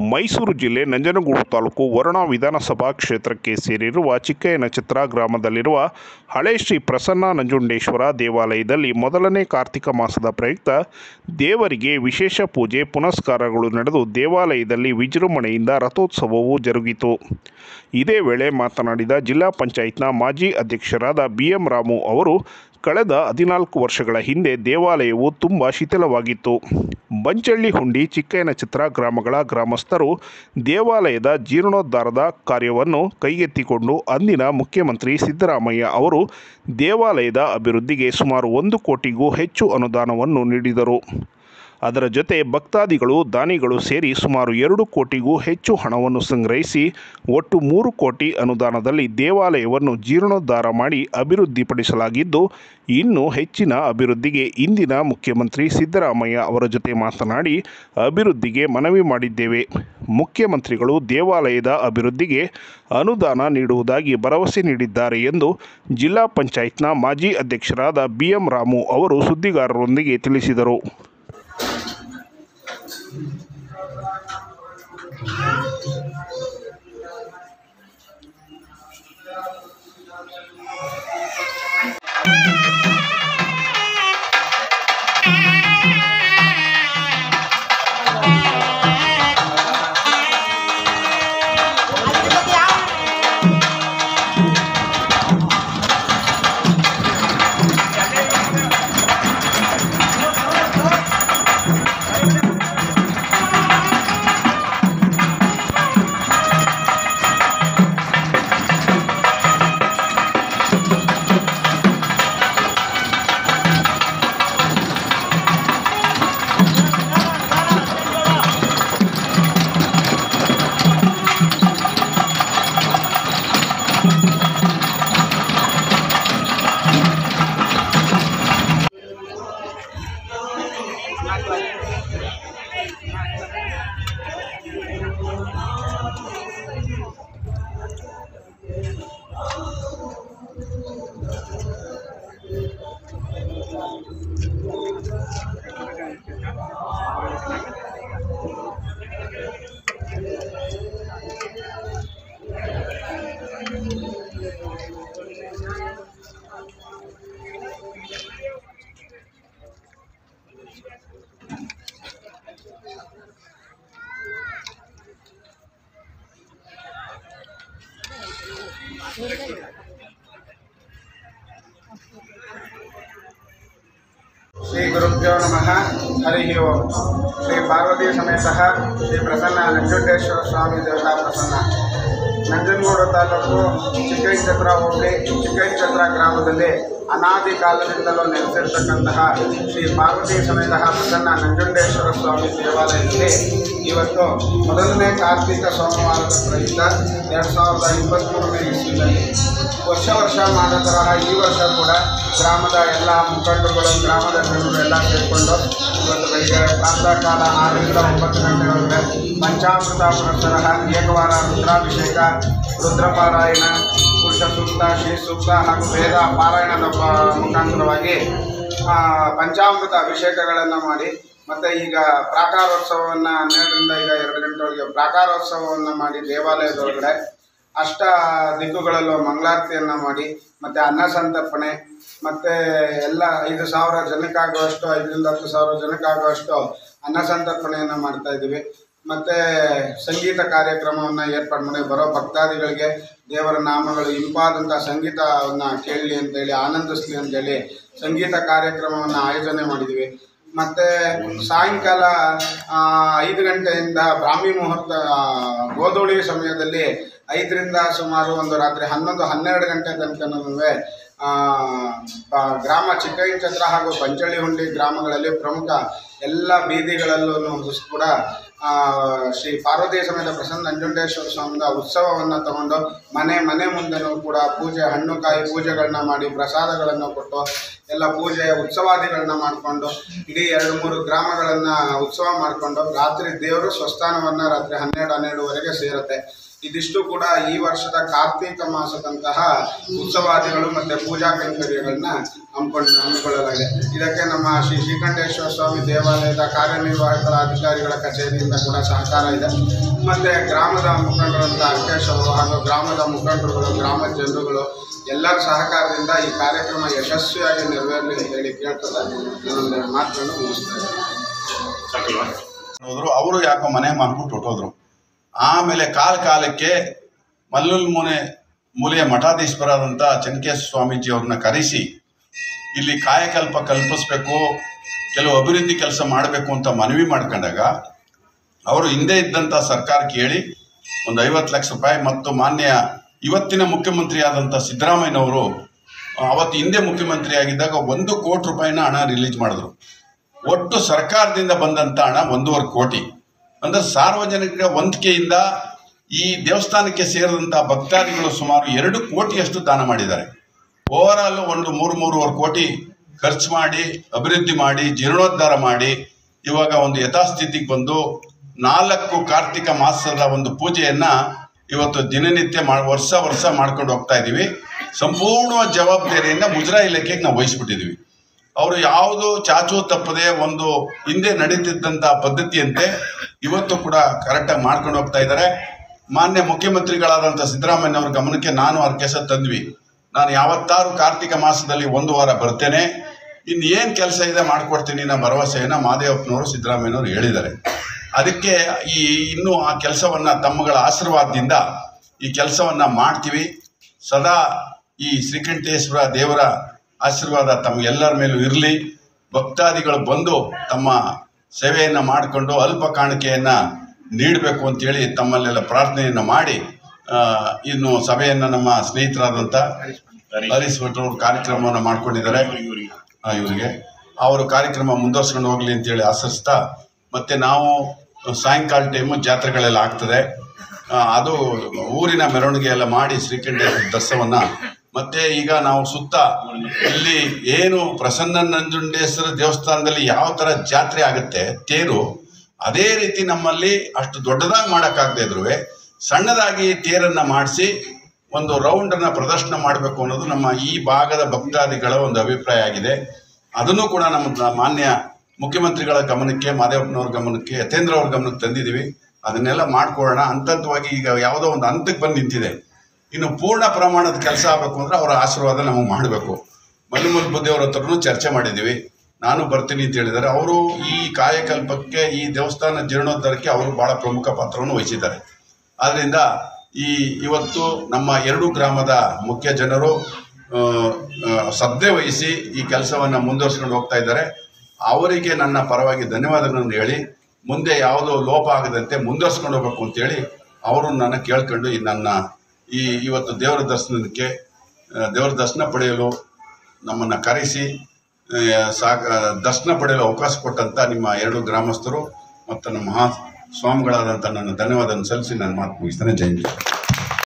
ಮೈಸೂರು ಜಿಲ್ಲೆ ನಂಜನಗೂಡು ತಾಲೂಕು ವರುಣಾ ವಿಧಾನಸಭಾ ಕ್ಷೇತ್ರಕ್ಕೆ ಸೇರಿರುವ ಚಿಕ್ಕಯ್ಯನಚಿತ್ರ ಗ್ರಾಮದಲ್ಲಿರುವ ಹಳೆ ಶ್ರೀ ಪ್ರಸನ್ನ ನಂಜುಂಡೇಶ್ವರ ದೇವಾಲಯದಲ್ಲಿ ಮೊದಲನೇ ಕಾರ್ತಿಕ ಮಾಸದ ಪ್ರಯುಕ್ತ ದೇವರಿಗೆ ವಿಶೇಷ ಪೂಜೆ ಪುನಸ್ಕಾರಗಳು ನಡೆದು ದೇವಾಲಯದಲ್ಲಿ ವಿಜೃಂಭಣೆಯಿಂದ ರಥೋತ್ಸವವು ಜರುಗಿತು ಇದೇ ವೇಳೆ ಮಾತನಾಡಿದ ಜಿಲ್ಲಾ ಪಂಚಾಯತ್ನ ಮಾಜಿ ಅಧ್ಯಕ್ಷರಾದ ಬಿ ಎಂ ರಾಮು ಅವರು ಕಳೆದ ಹದಿನಾಲ್ಕು ವರ್ಷಗಳ ಹಿಂದೆ ದೇವಾಲಯವು ತುಂಬ ಶಿಥಿಲವಾಗಿತ್ತು ಬಂಚಳ್ಳಿ ಹುಂಡಿ ಚಿಕ್ಕಯ್ಯನಚಿತ್ರ ಗ್ರಾಮಗಳ ಗ್ರಾಮಸ್ಥರು ದೇವಾಲಯದ ಜೀರ್ಣೋದ್ಧಾರದ ಕಾರ್ಯವನ್ನು ಕೈಗೆತ್ತಿಕೊಂಡು ಅಂದಿನ ಮುಖ್ಯಮಂತ್ರಿ ಸಿದ್ದರಾಮಯ್ಯ ಅವರು ದೇವಾಲಯದ ಅಭಿವೃದ್ಧಿಗೆ ಸುಮಾರು ಒಂದು ಕೋಟಿಗೂ ಹೆಚ್ಚು ಅನುದಾನವನ್ನು ನೀಡಿದರು ಅದರ ಜೊತೆ ಭಕ್ತಾದಿಗಳು ದಾನಿಗಳು ಸೇರಿ ಸುಮಾರು ಎರಡು ಕೋಟಿಗೂ ಹೆಚ್ಚು ಹಣವನ್ನು ಸಂಗ್ರಹಿಸಿ ಒಟ್ಟು ಮೂರು ಕೋಟಿ ಅನುದಾನದಲ್ಲಿ ದೇವಾಲಯವನ್ನು ಜೀರ್ಣೋದ್ಧಾರ ಮಾಡಿ ಅಭಿವೃದ್ಧಿಪಡಿಸಲಾಗಿದ್ದು ಇನ್ನೂ ಹೆಚ್ಚಿನ ಅಭಿವೃದ್ಧಿಗೆ ಇಂದಿನ ಮುಖ್ಯಮಂತ್ರಿ ಸಿದ್ದರಾಮಯ್ಯ ಅವರ ಜೊತೆ ಮಾತನಾಡಿ ಅಭಿವೃದ್ಧಿಗೆ ಮನವಿ ಮಾಡಿದ್ದೇವೆ ಮುಖ್ಯಮಂತ್ರಿಗಳು ದೇವಾಲಯದ ಅಭಿವೃದ್ಧಿಗೆ ಅನುದಾನ ನೀಡುವುದಾಗಿ ಭರವಸೆ ನೀಡಿದ್ದಾರೆ ಎಂದು ಜಿಲ್ಲಾ ಪಂಚಾಯತ್ನ ಮಾಜಿ ಅಧ್ಯಕ್ಷರಾದ ಬಿ ಎಂ ರಾಮು ಅವರು ಸುದ್ದಿಗಾರರೊಂದಿಗೆ ತಿಳಿಸಿದರು ಶ್ರೀ ಗುರುಭ್ಯೋ ನಮಃ ಹರಿ ಓಂ ಶ್ರೀ ಪಾರ್ವತಿ ಸಮೇತ ಶ್ರೀ ಪ್ರಸನ್ನ ನಂಜುಂಡೇಶ್ವರ ಸ್ವಾಮಿ ದೇವತಾ ಪ್ರಸನ್ನ ನಂಜನಗೂಡು ತಾಲೂಕು ಚಿಕ್ಕೈಚತ್ರ ಹೋಬಳಿ ಚಿಕ್ಕೈಚತ್ರ ಗ್ರಾಮದಲ್ಲಿ ಅನಾದಿ ಕಾಲದಿಂದಲೂ ನೆಲೆಸಿರ್ತಕ್ಕಂತಹ ಶ್ರೀ ಪಾರ್ವತಿ ಸಮೇತ ಪ್ರಸನ್ನ ನಂಜುಂಡೇಶ್ವರ ಸ್ವಾಮಿ ದೇವಾಲಯದಲ್ಲಿ ಇವತ್ತು ಮೊದಲನೇ ಕಾರ್ತಿಕ ಸೋಮವಾರದ ಪ್ರಯುಕ್ತ ಎರಡು ಸಾವಿರದ ಇಪ್ಪತ್ತ್ಮೂರನೇ ಇಸ್ವಿನಲ್ಲಿ ವರ್ಷ ವರ್ಷ ಮಾಡೋ ತರಹ ಈ ವರ್ಷ ಕೂಡ ಗ್ರಾಮದ ಎಲ್ಲ ಮುಖಂಡರುಗಳು ಗ್ರಾಮದ ಜನರು ಎಲ್ಲ ಸೇರಿಕೊಂಡು ಇವತ್ತು ಬೆಳಿಗ್ಗೆ ಪ್ರಾತಃ ಕಾಲ ಆರರಿಂದ ಒಂಬತ್ತು ಗಂಟೆವರೆಗೆ ಪಂಚಾಮೃತ ಪುರಸ್ಸರ ಏಕವಾರ ರುದ್ರಾಭಿಷೇಕ ರುದ್ರಪಾರಾಯಣ ಪುರುಷ ಸೂಕ್ತ ಶ್ರೀ ಸೂಕ್ತ ಹಾಗೂ ವೇದ ಪಾರಾಯಣದ ಪ- ಮುಖಾಂತರವಾಗಿ ಆ, ಪಂಚಾಮೃತ ಅಭಿಷೇಕಗಳನ್ನು ಮಾಡಿ ಮತ್ತು ಈಗ ಪ್ರಾಕಾರೋತ್ಸವವನ್ನು ಹನ್ನೆರಡರಿಂದ ಈಗ ಎರಡು ಗಂಟೆವರೆಗೆ ಪ್ರಾಕಾರೋತ್ಸವವನ್ನು ಮಾಡಿ ದೇವಾಲಯದೊಳಗಡೆ ಅಷ್ಟ ದಿಕ್ಕುಗಳಲ್ಲೂ ಮಂಗಳಾರತಿಯನ್ನು ಮಾಡಿ ಮತ್ತು ಅನ್ನ ಸಂತರ್ಪಣೆ ಮತ್ತು ಎಲ್ಲ ಐದು ಸಾವಿರ ಜನಕ್ಕಾಗುವಷ್ಟು ಐದರಿಂದ ಹತ್ತು ಸಾವಿರ ಜನಕ್ಕಾಗುವಷ್ಟು ಅನ್ನ ಸಂತರ್ಪಣೆಯನ್ನು ಮಾಡ್ತಾ ಇದ್ದೀವಿ ಮತ್ತು ಸಂಗೀತ ಕಾರ್ಯಕ್ರಮವನ್ನು ಏರ್ಪಾಡು ಮಾಡಿ ಬರೋ ಭಕ್ತಾದಿಗಳಿಗೆ ದೇವರ ನಾಮಗಳು ಇಂಪಾದಂಥ ಸಂಗೀತವನ್ನು ಕೇಳಲಿ ಅಂತೇಳಿ ಆನಂದಿಸ್ಲಿ ಅಂತೇಳಿ ಸಂಗೀತ ಕಾರ್ಯಕ್ರಮವನ್ನು ಆಯೋಜನೆ ಮಾಡಿದ್ದೀವಿ ಮತ್ತು ಸಾಯಂಕಾಲ ಆ, ಐದು ಗಂಟೆಯಿಂದ ಬ್ರಾಹ್ಮಿ ಮುಹೂರ್ತ ಆ, ಗೋಧೂಳಿ ಸಮಯದಲ್ಲಿ ಐದರಿಂದ ಸುಮಾರು ಒಂದು ರಾತ್ರಿ ಹನ್ನೊಂದು ಹನ್ನೆರಡು ಗಂಟೆ ತನಕನೂ ಗ್ರಾಮ ಚಿಕ್ಕೈಚತ್ರ ಹಾಗೂ ಪಂಚಳ್ಳಿ ಹುಂಡಿ ಗ್ರಾಮಗಳಲ್ಲಿ ಪ್ರಮುಖ ಎಲ್ಲ ಬೀದಿಗಳಲ್ಲೂ ಕೂಡ ಆ, ಶ್ರೀ ಪಾರ್ವತಿ ಸಮೇತ ಪ್ರಸನ್ನ ನಂಜುಂಡೇಶ್ವರ ಸ್ವಾಮಿಯ ಉತ್ಸವವನ್ನು ತಗೊಂಡು ಮನೆ ಮನೆ ಮುಂದೆನೂ ಕೂಡ ಪೂಜೆ ಹಣ್ಣು ಕಾಯಿ ಪೂಜೆಗಳನ್ನ ಮಾಡಿ ಪ್ರಸಾದಗಳನ್ನು ಕೊಟ್ಟು ಎಲ್ಲ ಪೂಜೆ ಉತ್ಸವಾದಿಗಳನ್ನ ಮಾಡಿಕೊಂಡು ಇಡೀ ಎರಡು ಮೂರು ಗ್ರಾಮಗಳನ್ನು ಉತ್ಸವ ಮಾಡಿಕೊಂಡು ರಾತ್ರಿ ದೇವರು ಸ್ವಸ್ಥಾನವನ್ನು ರಾತ್ರಿ ಹನ್ನೆರಡು ಹನ್ನೆರಡುವರೆಗೆ ಸೇರುತ್ತೆ ಇದಿಷ್ಟು ಕೂಡ ಈ ವರ್ಷದ ಕಾರ್ತೀಕ ಮಾಸದಂತಹ ಉತ್ಸವಾದಿಗಳು ಮತ್ತು ಪೂಜಾ ಕೈಂಕರ್ಯಗಳನ್ನ ಹಮ್ಮಿಕೊಂಡು ಹಮ್ಮಿಕೊಳ್ಳಲಾಗಿದೆ ಇದಕ್ಕೆ ನಮ್ಮ ಶ್ರೀ ಶ್ರೀಕಂಠೇಶ್ವರ ಸ್ವಾಮಿ ದೇವಾಲಯದ ಕಾರ್ಯನಿರ್ವಾಹಕ ಅಧಿಕಾರಿಗಳ ಕಚೇರಿಯಿಂದ ಕೂಡ ಸಹಕಾರ ಇದೆ ಮತ್ತು ಗ್ರಾಮದ ಮುಖಂಡರಂತ ಅರ್ಕೇಶ್ ಅವರು ಹಾಗೂ ಗ್ರಾಮದ ಮುಖಂಡರುಗಳು ಗ್ರಾಮದ ಜನರುಗಳು ಎಲ್ಲರ ಸಹಕಾರದಿಂದ ಈ ಕಾರ್ಯಕ್ರಮ ಯಶಸ್ವಿಯಾಗಿ ನೆರವೇರಲಿ ಹೇಳಿ ಕೇಳ್ತದೆ ನಾನೊಂದು ಮಾತನ್ನು ಮುಗಿಸ್ತಾ ಇದ್ದೀನಿ ಹೋದ್ರು ಅವರು ಯಾಕೋ ಮನೆ ಮಾಡ್ಬಿಟ್ಟು ಹೊಟ್ಟೋದ್ರು ಆಮೇಲೆ ಕಾಲ ಕಾಲಕ್ಕೆ ಮಲ್ಲುಲ್ ಮುನೆ ಮೂಲೆಯ ಮಠಾಧೀಶ್ವರಾದಂಥ ಚನ್ಕೇಶ್ವರ ಸ್ವಾಮೀಜಿ ಅವ್ರನ್ನ ಕರೆಸಿ ಇಲ್ಲಿ ಕಾಯಕಲ್ಪ ಕಲ್ಪಿಸ್ಬೇಕು ಕೆಲವು ಅಭಿವೃದ್ಧಿ ಕೆಲಸ ಮಾಡಬೇಕು ಅಂತ ಮನವಿ ಮಾಡ್ಕೊಂಡಾಗ ಅವರು ಹಿಂದೆ ಇದ್ದಂಥ ಸರ್ಕಾರಕ್ಕೆ ಹೇಳಿ ಒಂದು ಐವತ್ತು ಲಕ್ಷ ರೂಪಾಯಿ ಮತ್ತು ಮಾನ್ಯ ಇವತ್ತಿನ ಮುಖ್ಯಮಂತ್ರಿ ಆದಂಥ ಸಿದ್ದರಾಮಯ್ಯನವರು ಅವತ್ತು ಹಿಂದೆ ಮುಖ್ಯಮಂತ್ರಿ ಆಗಿದ್ದಾಗ ಒಂದು ಕೋಟಿ ರೂಪಾಯಿನ ಹಣ ರಿಲೀಸ್ ಮಾಡಿದ್ರು ಒಟ್ಟು ಸರ್ಕಾರದಿಂದ ಬಂದಂಥ ಹಣ ಒಂದೂವರೆ ಕೋಟಿ ಅಂದ್ರೆ ಸಾರ್ವಜನಿಕರ ವಂತಿಕೆಯಿಂದ ಈ ದೇವಸ್ಥಾನಕ್ಕೆ ಸೇರಿದಂಥ ಭಕ್ತಾದಿಗಳು ಸುಮಾರು ಎರಡು ಕೋಟಿಯಷ್ಟು ದಾನ ಮಾಡಿದ್ದಾರೆ ಓವರ್ ಆಲ್ ಒಂದು ಮೂರು ಮೂರುವರೆ ಕೋಟಿ ಖರ್ಚು ಮಾಡಿ ಅಭಿವೃದ್ಧಿ ಮಾಡಿ ಜೀರ್ಣೋದ್ಧಾರ ಮಾಡಿ ಇವಾಗ ಒಂದು ಯಥಾಸ್ಥಿತಿಗೆ ಬಂದು ನಾಲ್ಕು ಕಾರ್ತಿಕ ಮಾಸದ ಒಂದು ಪೂಜೆಯನ್ನ ಇವತ್ತು ದಿನನಿತ್ಯ ಮಾ ವರ್ಷ ವರ್ಷ ಮಾಡ್ಕೊಂಡು ಹೋಗ್ತಾ ಇದ್ದೀವಿ ಸಂಪೂರ್ಣ ಜವಾಬ್ದಾರಿಯಿಂದ ಮುಜರಾಯಿ ಇಲಾಖೆಗೆ ನಾವು ವಹಿಸ್ಬಿಟ್ಟಿದ್ದೀವಿ ಅವರು ಯಾವುದು ಚಾಚು ತಪ್ಪದೆ ಒಂದು ಹಿಂದೆ ನಡೀತಿದ್ದಂಥ ಪದ್ಧತಿಯಂತೆ ಇವತ್ತು ಕೂಡ ಕರೆಕ್ಟಾಗಿ ಮಾಡ್ಕೊಂಡು ಹೋಗ್ತಾ ಇದ್ದಾರೆ ಮಾನ್ಯ ಮುಖ್ಯಮಂತ್ರಿಗಳಾದಂಥ ಸಿದ್ದರಾಮಯ್ಯ ಅವ್ರ ಗಮನಕ್ಕೆ ನಾನು ಅರ್ಕೆಸ ತಂದ್ವಿ ನಾನು ಯಾವತ್ತಾರು ಕಾರ್ತಿಕ ಮಾಸದಲ್ಲಿ ಒಂದು ವಾರ ಬರ್ತೇನೆ ಇನ್ನು ಏನು ಕೆಲಸ ಇದೆ ಮಾಡ್ಕೊಡ್ತೀನಿ ಅನ್ನೋ ಭರವಸೆಯನ್ನು ಮಾದೇವಪ್ಪನವರು ಸಿದ್ದರಾಮಯ್ಯನವರು ಹೇಳಿದ್ದಾರೆ ಅದಕ್ಕೆ ಈ ಇನ್ನೂ ಆ ಕೆಲಸವನ್ನ ತಮ್ಮಗಳ ಆಶೀರ್ವಾದದಿಂದ ಈ ಕೆಲಸವನ್ನ ಮಾಡ್ತೀವಿ ಸದಾ ಈ ಶ್ರೀಕಂಠೇಶ್ವರ ದೇವರ ಆಶೀರ್ವಾದ ತಮಗೆಲ್ಲರ ಮೇಲೂ ಇರಲಿ ಭಕ್ತಾದಿಗಳು ಬಂದು ತಮ್ಮ ಸೇವೆಯನ್ನು ಮಾಡಿಕೊಂಡು ಅಲ್ಪ ಕಾಣಿಕೆಯನ್ನ ನೀಡಬೇಕು ಅಂತೇಳಿ ತಮ್ಮಲ್ಲೆಲ್ಲ ಪ್ರಾರ್ಥನೆಯನ್ನು ಮಾಡಿ ಆ, ಇನ್ನು ಸಭೆಯನ್ನು ನಮ್ಮ ಸ್ನೇಹಿತರಾದಂಥ ಹರೀಶ್ ಭಟ್ ಅವರು ಕಾರ್ಯಕ್ರಮವನ್ನು ಮಾಡ್ಕೊಂಡಿದ್ದಾರೆ ಆ, ಇವರಿಗೆ ಅವರು ಕಾರ್ಯಕ್ರಮ ಮುಂದುವರ್ಸ್ಕೊಂಡು ಹೋಗ್ಲಿ ಅಂತೇಳಿ ಆಶಿಸ್ತಾ ಮತ್ತೆ ನಾವು ಸಾಯಂಕಾಲ ಟೈಮು ಜಾತ್ರೆಗಳೆಲ್ಲ ಆಗ್ತದೆ ಆ, ಅದು ಊರಿನ ಮೆರವಣಿಗೆ ಎಲ್ಲ ಮಾಡಿ ಶ್ರೀಕಂಠೇಶ್ವರ ದರ್ಶನವನ್ನ ಮತ್ತೆ ಈಗ ನಾವು ಸುತ್ತ ಇಲ್ಲಿ ಏನು ಪ್ರಸನ್ನ ನಂಜುಂಡೇಶ್ವರ ದೇವಸ್ಥಾನದಲ್ಲಿ ಯಾವ ತರ ಜಾತ್ರೆ ಆಗುತ್ತೆ ತೇರು ಅದೇ ರೀತಿ ನಮ್ಮಲ್ಲಿ ಅಷ್ಟು ದೊಡ್ಡದಾಗಿ ಮಾಡೋಕ್ಕಾಗದೇ ಇದ್ರು ಸಣ್ಣದಾಗಿ ತೇರನ್ನ ಮಾಡಿಸಿ ಒಂದು ರೌಂಡನ್ನ ಪ್ರದರ್ಶನ ಮಾಡಬೇಕು ಅನ್ನೋದು ನಮ್ಮ ಈ ಭಾಗದ ಭಕ್ತಾದಿಗಳ ಒಂದು ಅಭಿಪ್ರಾಯ ಆಗಿದೆ ಅದನ್ನು ಕೂಡ ನಮ್ಮ ಮಾನ್ಯ ಮುಖ್ಯಮಂತ್ರಿಗಳ ಗಮನಕ್ಕೆ ಮಾದೇವಪ್ಪನವ್ರ ಗಮನಕ್ಕೆ ಯತೇಂದ್ರ ಅವ್ರ ಗಮನಕ್ಕೆ ತಂದಿದ್ದೀವಿ ಅದನ್ನೆಲ್ಲ ಮಾಡ್ಕೊಳ್ಳೋಣ ಹಂತವಾಗಿ ಈಗ ಯಾವುದೋ ಒಂದು ಹಂತಕ್ಕೆ ಬಂದು ನಿಂತಿದೆ ಇನ್ನು ಪೂರ್ಣ ಪ್ರಮಾಣದ ಕೆಲಸ ಆಗಬೇಕು ಅಂದ್ರೆ ಅವರ ಆಶೀರ್ವಾದ ನಮಗೆ ಮಾಡಬೇಕು ಮಲ್ಲಿಮಲ್ ಬುದ್ಧಿ ಅವ್ರ ಹತ್ರನೂ ಚರ್ಚೆ ಮಾಡಿದ್ದೀವಿ ನಾನು ಬರ್ತೀನಿ ಅಂತ ಹೇಳಿದ್ದಾರೆ ಅವರು ಈ ಕಾಯಕಲ್ಪಕ್ಕೆ ಈ ದೇವಸ್ಥಾನ ಜೀರ್ಣೋದ್ಧಾರಕ್ಕೆ ಅವರು ಬಹಳ ಪ್ರಮುಖ ಪಾತ್ರವನ್ನು ವಹಿಸಿದ್ದಾರೆ ಆದ್ದರಿಂದ ಈ ಇವತ್ತು ನಮ್ಮ ಎರಡು ಗ್ರಾಮದ ಮುಖ್ಯ ಜನರು ಆ, ಆ, ಶ್ರದ್ಧೆ ವಹಿಸಿ ಈ ಕೆಲಸವನ್ನು ಮುಂದುವರ್ಸ್ಕೊಂಡು ಹೋಗ್ತಾ ಇದ್ದಾರೆ ಅವರಿಗೆ ನನ್ನ ಪರವಾಗಿ ಧನ್ಯವಾದಗಳನ್ನು ಹೇಳಿ ಮುಂದೆ ಯಾವುದೋ ಲೋಪ ಆಗದಂತೆ ಮುಂದುವರ್ಸ್ಕೊಂಡು ಹೋಗ್ಬೇಕು ಅಂತೇಳಿ ಅವರು ನನ್ನ ಕೇಳ್ಕೊಂಡು ಈ ನನ್ನ ಈ ಇವತ್ತು ದೇವರ ದರ್ಶನಕ್ಕೆ ಆ, ದೇವರ ದರ್ಶನ ಪಡೆಯಲು ನಮ್ಮನ್ನು ಕರೆಸಿ ಆ, ಸಾಕ ದರ್ಶನ ಪಡೆಯಲು ಅವಕಾಶ ಕೊಟ್ಟಂತ ನಿಮ್ಮ ಎರಡು ಗ್ರಾಮಸ್ಥರು ಮತ್ತು ನಮ್ಮ ಮಹಾ ಸ್ವಾಮಿಗಳಾದಂಥ ನನ್ನ ಧನ್ಯವಾದವನ್ನು ಸಲ್ಲಿಸಿ ನನ್ನ ಮಾತು ಮುಗಿಸ್ತೇನೆ ಜೈ ಹಿಂದ್.